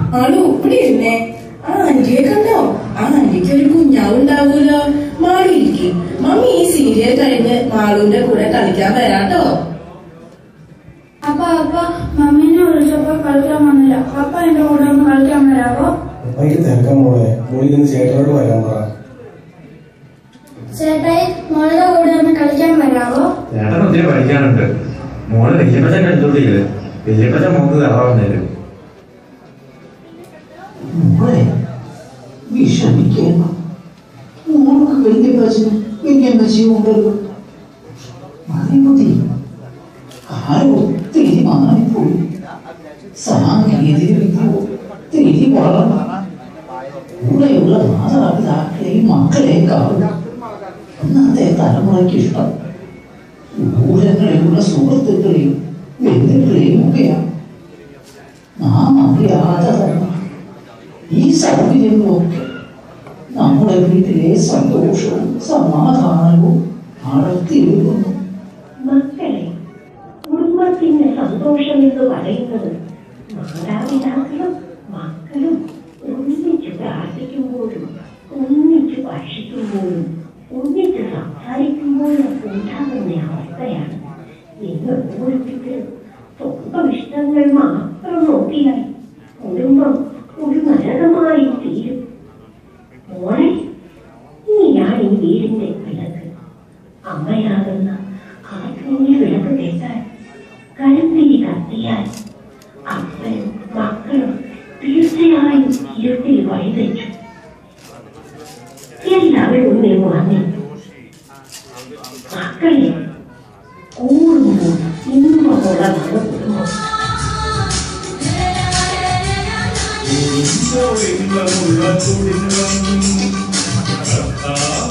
ആളു ഇവിടെ ഇരുന്നേ ആ ആന്റിയെ കണ്ടോ ആ ആന്റിക്ക് ഒരു കുഞ്ഞാവുണ്ടാവൂലോ മാളു ഇരിക്കും മമ്മി ഈ സീരിയൽ കഴിഞ്ഞ് മാളുവിന്റെ കൂടെ കളിക്കാൻ വരാട്ടോ അപ്പ അപ്പ മമ്മീനെ വിളിച്ചപ്പോ കളിക്കാൻ വന്നില്ല അപ്പ എന്റെ കൂടെ ഒന്ന് കളിക്കാൻ വരാവോ അപ്പയ്ക്ക് തിരക്കാൻ മോളെ മോളിന്ന് ചേട്ടനോട് വരാൻ പറ ചേട്ടായി മോളുടെ കൂടെ ഒന്ന് കളിക്കാൻ വരാവോ ചേട്ടൻ ഒത്തിരി പഠിക്കാനുണ്ട് മോള് വല്യപ്പച്ചൻ കണ്ടുപിടിക്കല് വല്യപ്പച്ചൻ മോക്ക് കയറാൻ തരും മോളെ വിഷമിക്കേണ്ട മോൾക്ക് വലിയ പച്ചന് വലിയ പച്ചയും ഉണ്ടല്ലോ മതി കാലം ഒത്തിരി മാറിപ്പോയി സാങ്കേതിക വിദ്യ ഒത്തിരി വളർന്നു കൂടെയുള്ള മാതാപിതാക്കളെയും മക്കളെക്കാളും ഇന്നത്തെ തലമുറയ്ക്ക് ഇഷ്ടം ദൂരങ്ങളിലുള്ള സുഹൃത്തുക്കളെയും ബന്ധുക്കളെയും ഒക്കെയാണ് നാം അറിയാതെ തന്നെ ഈ സൗകര്യങ്ങളൊക്കെ നമ്മുടെ വീട്ടിലെ സന്തോഷവും സമാധാനവും അടർത്തിയെടുക്കുന്നു മക്കളെ കുടുംബത്തിന്റെ സന്തോഷം എന്ന് പറയുന്നത് മാതാപിതാക്കളും മക്കളും ഒന്നിച്ച് പ്രാർത്ഥിക്കുമ്പോഴും ഒന്നിച്ച് ഭക്ഷിക്കുമ്പോഴും ഒന്നിച്ച് സംസാരിക്കുമ്പോഴും ഉണ്ടാകുന്ന അവസ്ഥയാണ് ഇന്ന് ഓരോരുത്തരും സ്വന്തം ഇഷ്ടങ്ങൾ മാത്രം നോക്കിയാൽ കുടുംബം ഒരു നരകമായി തീരും മോളെ നീയാണ് ഈ വീടിന്റെ വിളക്ക് അമ്മയാകുന്ന ആ കുഞ്ഞു വിളക്ക് കേട്ടാൽ കരുത്തിരി കത്തിയാൽ അപ്പനും മക്കളും തീർച്ചയായും ഇരുട്ടിൽ വഴിതെച്ചു എല്ലാവരും ഒന്നേ വന്നി മക്കളെ കൂടുമ്പോൾ ഇമ്പമുള്ളതാണ് കുടുംബം ഇമ്പമുള്ള കുടുംബം